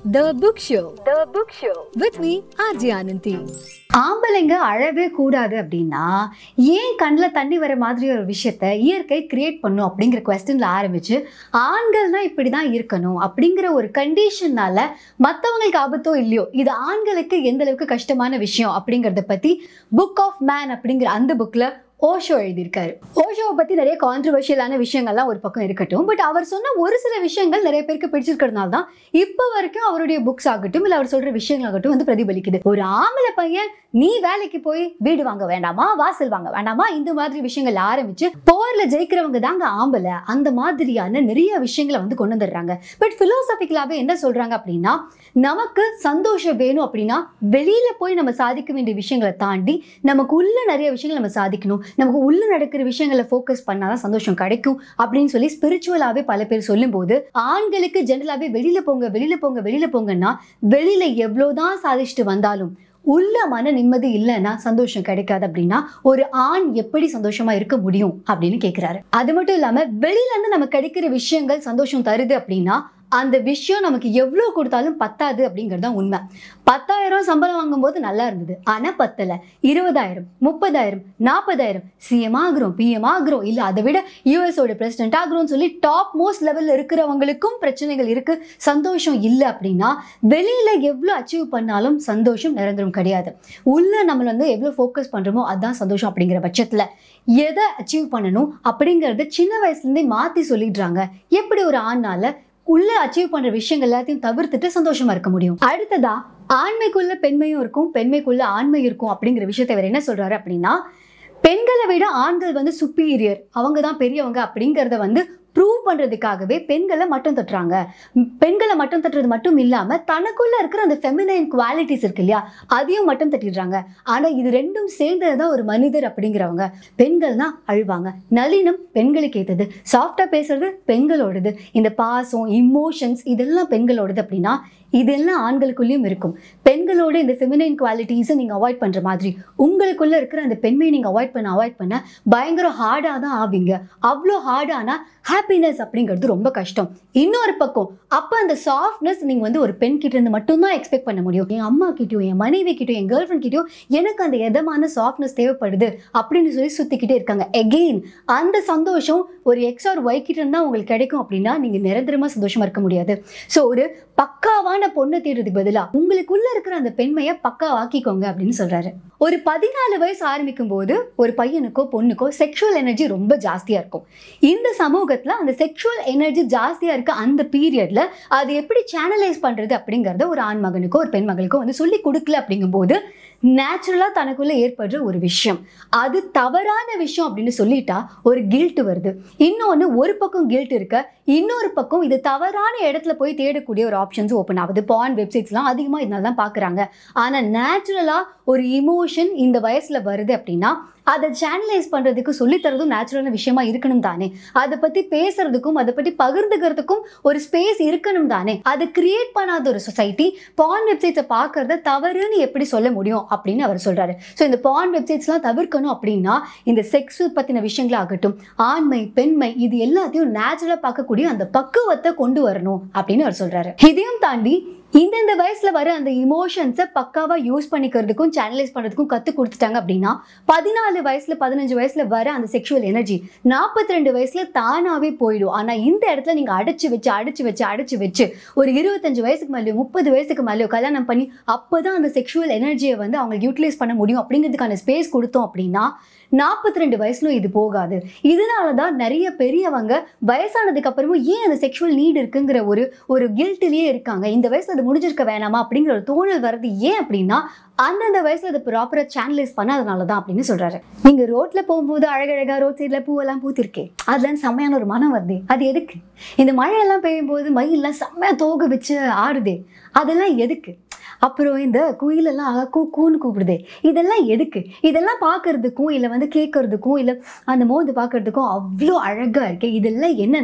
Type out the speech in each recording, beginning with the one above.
The Book Show. The Book Show. With me, RJ Ananthi. ஆம்பளைங்க அழவே கூடாது அப்படின்னா ஏன் கண்ணில் தண்ணி வர மாதிரி ஒரு விஷயத்த இயற்கை கிரியேட் பண்ணும் அப்படிங்கிற கொஸ்டின்ல ஆரம்பிச்சு ஆண்கள் தான் இப்படி தான் இருக்கணும் அப்படிங்கிற ஒரு கண்டிஷன்னால மற்றவங்களுக்கு ஆபத்தோ இல்லையோ இது ஆண்களுக்கு எந்த அளவுக்கு கஷ்டமான விஷயம் அப்படிங்கிறத பத்தி புக் ஆஃப் மேன் அப்படிங்கிற அந்த புக்ல ஓஷோ எழுதியிருக்காரு ஓஷோவை பத்தி நிறைய கான்ட்ரவர்ஷியலான விஷயங்கள்லாம் ஒரு பக்கம் இருக்கட்டும் பட் அவர் சொன்ன ஒரு சில விஷயங்கள் நிறைய பேருக்கு பிடிச்சிருக்கிறதுனால தான் இப்போ வரைக்கும் அவருடைய புக்ஸ் ஆகட்டும் இல்லை அவர் சொல்ற விஷயங்கள் ஆகட்டும் வந்து பிரதிபலிக்குது ஒரு ஆம்பளை பையன் நீ வேலைக்கு போய் வீடு வாங்க வேண்டாமா வாசல் வாங்க வேண்டாமா இந்த மாதிரி விஷயங்கள் ஆரம்பிச்சு போர்ல ஜெயிக்கிறவங்க தாங்க ஆம்பளை அந்த மாதிரியான நிறைய விஷயங்களை வந்து கொண்டு வந்துடுறாங்க பட் பிலோசபிக்கலாவே என்ன சொல்றாங்க அப்படின்னா நமக்கு சந்தோஷம் வேணும் அப்படின்னா வெளியில போய் நம்ம சாதிக்க வேண்டிய விஷயங்களை தாண்டி நமக்கு உள்ள நிறைய விஷயங்கள் நம்ம சாதிக்கணும் நமக்கு உள்ள நடக்கிற விஷயங்களை ஃபோக்கஸ் பண்ணாதான் சந்தோஷம் கிடைக்கும் அப்படின்னு சொல்லி ஸ்பிரிச்சுவலாவே பல பேர் சொல்லும்போது ஆண்களுக்கு ஜென்ரலாவே வெளியில போங்க வெளியில போங்க வெளியில போங்கன்னா வெளியில எவ்வளவுதான் சாதிச்சுட்டு வந்தாலும் உள்ள மன நிம்மதி இல்லைன்னா சந்தோஷம் கிடைக்காது அப்படின்னா ஒரு ஆண் எப்படி சந்தோஷமா இருக்க முடியும் அப்படின்னு கேக்குறாரு அது மட்டும் இல்லாம வெளியில இருந்து நமக்கு கிடைக்கிற விஷயங்கள் சந்தோஷம் தருது அப்படின்னா அந்த விஷயம் நமக்கு எவ்வளோ கொடுத்தாலும் பத்தாது அப்படிங்கிறது தான் உண்மை பத்தாயிரம் சம்பளம் வாங்கும்போது நல்லா இருந்தது ஆனால் பத்தலை இருபதாயிரம் முப்பதாயிரம் நாற்பதாயிரம் சிஎம் ஆகுறோம் பிஎம் ஆகுறோம் இல்லை அதை விட யூஎஸோட பிரசிடென்ட் ஆகுறோம்னு சொல்லி டாப் மோஸ்ட் லெவலில் இருக்கிறவங்களுக்கும் பிரச்சனைகள் இருக்கு சந்தோஷம் இல்லை அப்படின்னா வெளியில எவ்வளோ அச்சீவ் பண்ணாலும் சந்தோஷம் நிரந்தரம் கிடையாது உள்ள நம்ம வந்து எவ்வளோ ஃபோக்கஸ் பண்றோமோ அதுதான் சந்தோஷம் அப்படிங்கிற பட்சத்தில் எதை அச்சீவ் பண்ணணும் அப்படிங்கறத சின்ன வயசுலேருந்தே மாற்றி சொல்லிடுறாங்க எப்படி ஒரு ஆணால உள்ள அச்சீவ் பண்ற விஷயங்கள் எல்லாத்தையும் தவிர்த்துட்டு சந்தோஷமா இருக்க முடியும் அடுத்ததா ஆண்மைக்குள்ள பெண்மையும் இருக்கும் பெண்மைக்குள்ள ஆண்மை இருக்கும் அப்படிங்கிற விஷயத்தை வேற என்ன சொல்றாரு அப்படின்னா பெண்களை விட ஆண்கள் வந்து சுப்பீரியர் அவங்க தான் பெரியவங்க அப்படிங்கிறத வந்து ப்ரூவ் பண்ணுறதுக்காகவே பெண்களை மட்டம் தட்டுறாங்க ம், பெண்களை மட்டம் தட்டுறது மட்டும் இல்லாமல் தனக்குள்ள இருக்கிற அந்த ஃபெமினைன் குவாலிட்டிஸ் இருக்கு இல்லையா அதையும் மட்டம் தட்டிடுறாங்க ஆனால் இது ரெண்டும் சேர்ந்தது தான் ஒரு மனிதர் அப்படிங்கிறவங்க பெண்கள் தான் அழுவாங்க நளினம் பெண்களுக்கு ஏற்றது சாஃப்டாக பேசுறது பெண்களோடது இந்த பாசம் இமோஷன்ஸ் இதெல்லாம் பெண்களோடது அப்படின்னா இதெல்லாம் ஆண்களுக்குள்ளேயும் இருக்கும் பெண்களோட இந்த ஃபெமினைன் குவாலிட்டிஸை நீங்கள் அவாய்ட் பண்ணுற மாதிரி உங்களுக்குள்ள இருக்கிற அந்த பெண்மையை நீங்கள் அவாய்ட் பண்ண அவாய்ட் பண்ண பயங்கர ஹார்டாக தான் ஆவீங்க அவ்வளோ ஹார்டானா ஹாப்பினஸ் அப்படிங்கிறது ரொம்ப கஷ்டம் இன்னொரு பக்கம் அப்போ அந்த சாஃப்ட்னஸ் நீங்கள் வந்து ஒரு பெண் கிட்ட இருந்து மட்டும்தான் எக்ஸ்பெக்ட் பண்ண முடியும் என் அம்மா கிட்டயும் என் மனைவி கிட்டயும் என் கேர்ள் ஃப்ரெண்ட் கிட்டயும் எனக்கு அந்த எதமான சாஃப்ட்னஸ் தேவைப்படுது அப்படின்னு சொல்லி சுற்றிக்கிட்டே இருக்காங்க எகெயின் அந்த சந்தோஷம் ஒரு எக்ஸ் ஆர் ஒய் கிட்ட இருந்தால் உங்களுக்கு கிடைக்கும் அப்படின்னா நீங்கள் நிரந்தரமாக சந்தோஷமா இருக்க முடியாது ஸோ ஒரு பக்காவான பொண்ணை தேடுறதுக்கு பதிலாக உங்களுக்குள்ள இருக்கிற அந்த பெண்மையை பக்காவாக்கிக்கோங்க அப்படின்னு சொல்றாரு ஒரு பதினாலு வயசு ஆரம்பிக்கும் போது ஒரு பையனுக்கோ பொண்ணுக்கோ செக்ஷுவல் எனர்ஜி ரொம்ப ஜாஸ்தியா இருக்கும் இந்த சமூகத்துல அந்த செக்ஷுவல் எனர்ஜி ஜாஸ்தியா இருக்க அந்த பீரியட்ல அது எப்படி சேனலைஸ் பண்றது அப்படிங்கறத ஒரு ஆண் மகனுக்கோ ஒரு பெண் மகளுக்கோ வந்து சொல்லி கொடுக்கல அப்படிங்கும்போது நேச்சுரலா தனக்குள்ள ஏற்படுற ஒரு விஷயம் அது தவறான விஷயம் அப்படின்னு சொல்லிட்டா ஒரு கில்ட் வருது இன்னொன்று ஒரு பக்கம் கில்ட் இருக்க இன்னொரு பக்கம் இது தவறான இடத்துல போய் தேடக்கூடிய ஒரு ஆப்ஷன்ஸ் ஓப்பன் ஆகுது பான் வெப்சைட்ஸ்லாம் அதிகமாக இதனால தான் பார்க்குறாங்க ஆனால் நேச்சுரலாக ஒரு இமோஷன் இந்த வயசில் வருது அப்படின்னா அதை சேனலைஸ் பண்ணுறதுக்கு சொல்லித்தரதும் நேச்சுரலான விஷயமா இருக்கணும் தானே அதை பற்றி பேசுறதுக்கும் அதை பற்றி பகிர்ந்துக்கிறதுக்கும் ஒரு ஸ்பேஸ் இருக்கணும் தானே அதை கிரியேட் பண்ணாத ஒரு சொசைட்டி பான் வெப்சைட்ஸை பார்க்கறத தவறுன்னு எப்படி சொல்ல முடியும் அப்படின்னு அவர் சொல்றாரு ஸோ இந்த பான் வெப்சைட்ஸ்லாம் தவிர்க்கணும் அப்படின்னா இந்த செக்ஸ் பற்றின விஷயங்களாகட்டும் ஆண்மை பெண்மை இது எல்லாத்தையும் நேச்சுரலாக பார்க்கக்கூடிய அந்த பக்குவத்தை கொண்டு வரணும் அப்படின்னு அவர் சொல்றாரு இதையும் தாண்டி இந்தந்த வயசுல வர அந்த இமோஷன்ஸை பக்காவா யூஸ் பண்ணிக்கிறதுக்கும் சேனலைஸ் பண்றதுக்கும் கத்து கொடுத்துட்டாங்க அப்படின்னா பதினாலு வயசுல பதினஞ்சு வயசுல வர அந்த செக்ஷுவல் எனர்ஜி நாற்பத்தி ரெண்டு வயசுல தானாவே போயிடும் ஆனா இந்த இடத்துல நீங்க அடைச்சு வச்சு அடைச்சு வச்சு அடைச்சு வச்சு ஒரு இருபத்தஞ்சு வயசுக்கு மேலேயோ முப்பது வயசுக்கு மேலேயோ கல்யாணம் பண்ணி அப்பதான் அந்த செக்ஷுவல் எனர்ஜியை வந்து அவங்களுக்கு யூட்டிலைஸ் பண்ண முடியும் அப்படிங்கிறதுக்கான ஸ்பேஸ் கொடுத்தோம் அப்படின்னா நாற்பத்தி ரெண்டு வயசுல இது போகாது இதனால தான் நிறைய பெரியவங்க வயசானதுக்கு அப்புறமும் ஏன் அந்த செக்ஷுவல் நீட் இருக்குங்கிற ஒரு ஒரு கில்ட்டிலேயே இருக்காங்க இந்த வயசுல அது முடிஞ்சிருக்க வேணாமா அப்படிங்கிற ஒரு தோணல் வர்றது ஏன் அப்படின்னா அந்தந்த வயசுல அதை ப்ராப்பரா சேனலைஸ் பண்ணாதனால தான் அப்படின்னு சொல்றாரு நீங்க ரோட்ல போகும்போது அழகழகா ரோட் சைட்ல பூவெல்லாம் பூத்திருக்கே அதெல்லாம் செம்மையான ஒரு மனம் வருது அது எதுக்கு இந்த மழையெல்லாம் பெய்யும் போது மயிலெல்லாம் செம்மையா தோகை வச்சு ஆடுதே அதெல்லாம் எதுக்கு அப்புறம் இந்த குயிலெல்லாம் அழகா கூ கூன்னு கூப்பிடுதே இதெல்லாம் எதுக்கு இதெல்லாம் பார்க்கறதுக்கும் இல்லை வந்து கேட்கறதுக்கும் இல்லை அந்த மோந்து பார்க்கறதுக்கும் அவ்வளோ அழகாக இருக்கு இதெல்லாம் என்னன்னா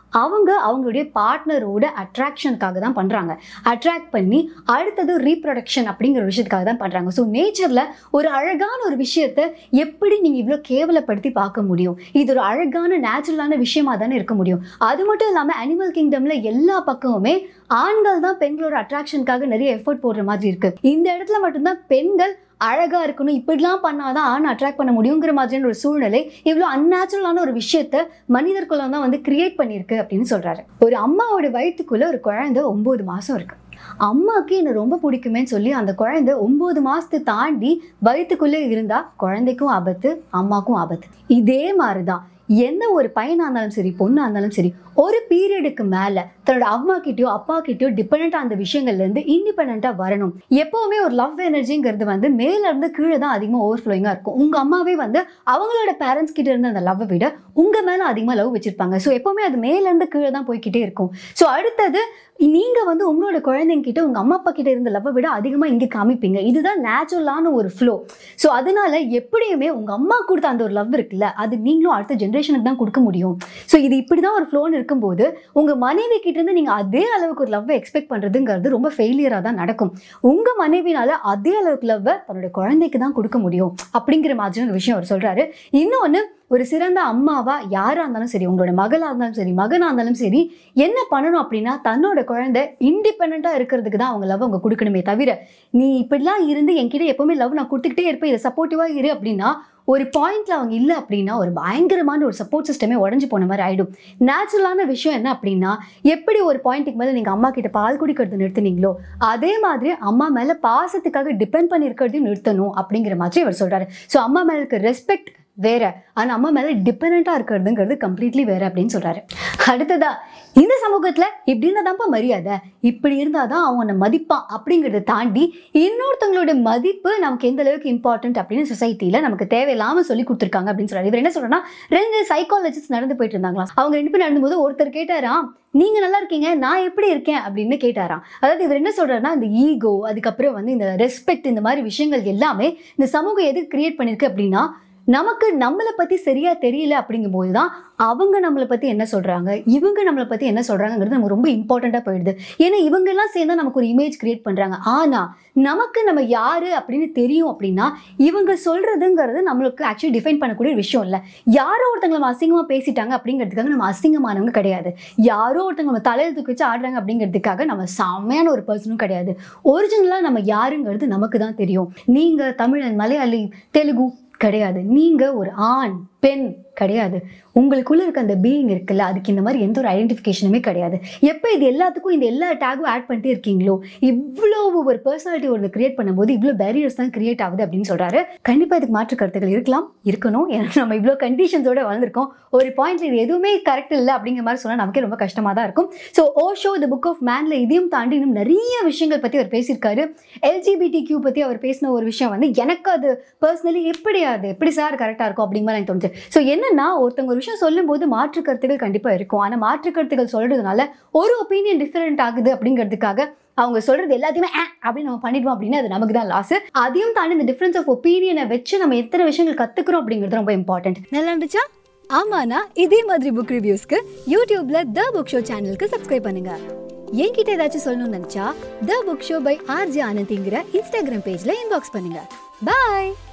அவங்க அவங்களுடைய பார்ட்னரோட அட்ராக்ஷனுக்காக தான் பண்ணுறாங்க அட்ராக்ட் பண்ணி அடுத்தது ரீப்ரொடக்ஷன் அப்படிங்கிற ஒரு விஷயத்துக்காக தான் பண்ணுறாங்க ஸோ நேச்சரில் ஒரு அழகான ஒரு விஷயத்தை எப்படி நீங்கள் இவ்வளோ கேவலப்படுத்தி பார்க்க முடியும் இது ஒரு அழகான நேச்சுரலான விஷயமா தானே இருக்க முடியும் அது மட்டும் இல்லாமல் அனிமல் கிங்டமில் எல்லா பக்கமுமே ஆண்கள் தான் பெண்களோட அட்ராக்ஷனுக்காக நிறைய எஃபர்ட் போடுற மாதிரி இருக்கு இந்த இடத்துல மட்டும்தான் பெண்கள் அழகா இருக்கணும் இப்படிலாம் பண்ணாதான் ஆண் அட்ராக்ட் பண்ண முடியுங்கிற மாதிரியான ஒரு சூழ்நிலை இவ்வளோ அன்நேச்சுரலான ஒரு விஷயத்த மனிதர் குலம் தான் வந்து கிரியேட் பண்ணியிருக்கு அப்படின்னு சொல்றாரு ஒரு அம்மாவோட வயிற்றுக்குள்ள ஒரு குழந்தை ஒன்பது மாசம் இருக்கு அம்மாவுக்கு என்னை ரொம்ப பிடிக்குமேன்னு சொல்லி அந்த குழந்தை ஒன்பது மாசத்தை தாண்டி வயிற்றுக்குள்ளே இருந்தா குழந்தைக்கும் ஆபத்து அம்மாக்கும் ஆபத்து இதே மாதிரி தான் எந்த ஒரு பையனாக இருந்தாலும் சரி பொண்ணாக இருந்தாலும் சரி ஒரு பீரியடுக்கு மேலே தன்னோட அம்மா கிட்டயோ அப்பா கிட்டயோ டிபெண்ட்டாக அந்த விஷயங்கள்லேருந்து இண்டிபெண்ட்டாக வரணும் எப்போவுமே ஒரு லவ் எனர்ஜிங்கிறது வந்து மேல இருந்து கீழே தான் அதிகமாக ஓவர் ஃப்ளோயிங்காக இருக்கும் உங்கள் அம்மாவே வந்து அவங்களோட பேரண்ட்ஸ் கிட்ட இருந்த அந்த லவ்வை விட உங்கள் மேலே அதிகமாக லவ் வச்சுருப்பாங்க ஸோ எப்போவுமே அது மேலேருந்து கீழே தான் போய்க்கிட்டே இருக்கும் ஸோ அடுத்தது நீங்கள் வந்து உங்களோட குழந்தைங்க கிட்ட உங்கள் அம்மா அப்பா கிட்ட இருந்த லவ்வை விட அதிகமாக இங்கே காமிப்பீங்க இதுதான் நேச்சுரலான ஒரு ஃப்ளோ ஸோ அதனால எப்படியுமே உங்கள் அம்மா கொடுத்த அந்த ஒரு லவ் இருக்குல்ல அது நீங்களும் அடுத்த ஜென்ரேஷனுக்கு தான் கொடுக்க முடியும் ஸோ இது இப்படி தான் ஒரு ஃப்ளோன்னு இருக்கும்போது உங்கள் மனைவி கிட்ட இருந்து நீங்கள் அதே அளவுக்கு ஒரு லவ்வை எக்ஸ்பெக்ட் பண்ணுறதுங்கிறது ரொம்ப ஃபெயிலியராக தான் நடக்கும் உங்கள் மனைவினால அதே அளவுக்கு லவ்வை தன்னோட குழந்தைக்கு தான் கொடுக்க முடியும் அப்படிங்கிற மாதிரியான ஒரு விஷயம் அவர் சொல்கிறாரு இன்னொன்று ஒரு சிறந்த அம்மாவா யாராக இருந்தாலும் சரி உங்களோட மகளாக இருந்தாலும் சரி மகனாக இருந்தாலும் சரி என்ன பண்ணணும் அப்படின்னா தன்னோட குழந்தை இண்டிபெண்ட்டாக இருக்கிறதுக்கு தான் அவங்க லவ் அவங்க கொடுக்கணுமே தவிர நீ இப்படிலாம் இருந்து என்கிட்ட எப்பவுமே லவ் நான் கொடுத்துக்கிட்டே இருப்பேன் இதை சப்போர்ட்டிவாக இரு அப்படின்னா ஒரு பாயிண்ட்ல அவங்க இல்லை அப்படின்னா ஒரு பயங்கரமான ஒரு சப்போர்ட் சிஸ்டமே உடஞ்சு போன மாதிரி ஆயிடும் நேச்சுரலான விஷயம் என்ன அப்படின்னா எப்படி ஒரு பாயிண்ட்டுக்கு மேலே நீங்கள் அம்மா கிட்ட பால் குடிக்கிறது நிறுத்துனீங்களோ அதே மாதிரி அம்மா மேலே பாசத்துக்காக டிபெண்ட் பண்ணி இருக்கிறதையும் நிறுத்தணும் அப்படிங்கிற மாதிரி அவர் சொல்றாரு ஸோ அம்மா மேலே இருக்க ரெஸ்பெக்ட் வேற ஆனால் அம்மா மேலே டிபெண்ட்டாக இருக்கிறதுங்கிறது கம்ப்ளீட்லி வேற அப்படின்னு சொல்றாரு அடுத்ததா இந்த சமூகத்தில் இப்படி இருந்தாதான்ப்பா மரியாதை இப்படி இருந்தால் தான் அவன் உன்னை மதிப்பான் அப்படிங்கிறத தாண்டி இன்னொருத்தவங்களோட மதிப்பு நமக்கு எந்த அளவுக்கு இம்பார்ட்டன்ட் அப்படின்னு சொசைட்டியில் நமக்கு தேவையில்லாமல் சொல்லி கொடுத்துருக்காங்க அப்படின்னு சொல்றாரு இவர் என்ன சொல்றேன்னா ரெண்டு சைக்காலஜிஸ்ட் நடந்து போயிட்டு இருந்தாங்களாம் அவங்க ரெண்டு பேரும் நடந்தும்போது ஒருத்தர் கேட்டாராம் நீங்க நல்லா இருக்கீங்க நான் எப்படி இருக்கேன் அப்படின்னு கேட்டாராம் அதாவது இவர் என்ன சொல்றாருன்னா இந்த ஈகோ அதுக்கப்புறம் வந்து இந்த ரெஸ்பெக்ட் இந்த மாதிரி விஷயங்கள் எல்லாமே இந்த சமூகம் எதுக்கு கிரியேட் பண்ணிருக்கு அப்படின்னா நமக்கு நம்மளை பற்றி சரியா தெரியல அப்படிங்கும்போது தான் அவங்க நம்மளை பற்றி என்ன சொல்கிறாங்க இவங்க நம்மளை பற்றி என்ன சொல்கிறாங்கிறது நமக்கு ரொம்ப இம்பார்ட்டண்ட்டாக போயிடுது ஏன்னா இவங்கெல்லாம் சேர்ந்தா நமக்கு ஒரு இமேஜ் கிரியேட் பண்ணுறாங்க ஆனால் நமக்கு நம்ம யார் அப்படின்னு தெரியும் அப்படின்னா இவங்க சொல்கிறதுங்கிறது நம்மளுக்கு ஆக்சுவலி டிஃபைன் பண்ணக்கூடிய ஒரு விஷயம் இல்லை யாரோ ஒருத்தங்க நம்ம அசிங்கமாக பேசிட்டாங்க அப்படிங்கிறதுக்காக நம்ம அசிங்கமானவங்க கிடையாது யாரோ ஒருத்தங்க நம்ம தலையில் தூக்கி வச்சு ஆடுறாங்க அப்படிங்கிறதுக்காக நம்ம செம்மையான ஒரு பர்சனும் கிடையாது ஒரிஜினலாக நம்ம யாருங்கிறது நமக்கு தான் தெரியும் நீங்கள் தமிழன் மலையாளி தெலுங்கு கிடையாது நீங்கள் ஒரு ஆண் பெண் கிடையாது உங்களுக்குள்ள இருக்க அந்த பீயிங் இருக்குல்ல அதுக்கு இந்த மாதிரி எந்த ஒரு ஐடென்டிஃபிகேஷனுமே கிடையாது எப்போ இது எல்லாத்துக்கும் இந்த எல்லா டேகும் ஆட் பண்ணிட்டே இருக்கீங்களோ இவ்வளோ ஒரு பர்சனாலிட்டி ஒரு கிரியேட் பண்ணும்போது இவ்வளோ பேரியர்ஸ் தான் கிரியேட் ஆகுது அப்படின்னு சொல்றாரு கண்டிப்பாக இதுக்கு மாற்று கருத்துக்கள் இருக்கலாம் இருக்கணும் ஏன்னா நம்ம இவ்வளோ கண்டிஷன்ஸோட வளர்ந்துருக்கோம் ஒரு பாயிண்ட்ல இது எதுவுமே கரெக்ட் இல்லை அப்படிங்கிற மாதிரி சொன்னால் நமக்கே ரொம்ப கஷ்டமாக தான் இருக்கும் so oh show the book of மேன்ல இதையும் தாண்டி இன்னும் நிறைய விஷயங்கள் பற்றி அவர் பேசியிருக்காரு எல்ஜிபிடி கியூ பற்றி அவர் பேசின ஒரு விஷயம் வந்து எனக்கு அது பர்சனலி எப்படி அது எப்படி சார் கரெக்டாக இருக்கும் அப்படிங்கிற மாதிரி எனக்கு தோணுச்சு ஸோ என்னன்னா ஒருத்தவங்க ஒரு விஷயம் சொல்லும்போது மாற்று கருத்துகள் கண்டிப்பாக இருக்கும் ஆனால் மாற்று கருத்துக்கள் சொல்றதுனால ஒரு ஒப்பீனியன் டிஃப்ரெண்ட் ஆகுது அப்படிங்கிறதுக்காக அவங்க சொல்றது எல்லாத்தையுமே "ஆ" அப்படின்னு நம்ம பண்ணிடுவோம் அப்படின்னா அது நமக்கு தான் லாஸ் அதையும் தாண்டி இந்த டிஃப்ரென்ஸ் ஆஃப் ஒப்பீனியனை வச்சு நம்ம எத்தனை விஷயங்கள் கத்துக்கிறோம் அப்படிங்கிறது ரொம்ப இம்பார்ட்டன்ட் நல்லா இருந்துச்சா ஆமாண்ணா இதே மாதிரி புக் ரிவ்யூஸ்க்கு யூடியூப்ல த புக் ஷோ சேனலுக்கு சப்ஸ்கிரைப் பண்ணுங்க என்கிட்ட ஏதாச்சும் சொல்லணும்னு நினைச்சா the book show by RG ஆனந்திங்கிற இன்ஸ்டாகிராம் பேஜ்ல இன்பாக்ஸ் பண்ணுங்க பாய்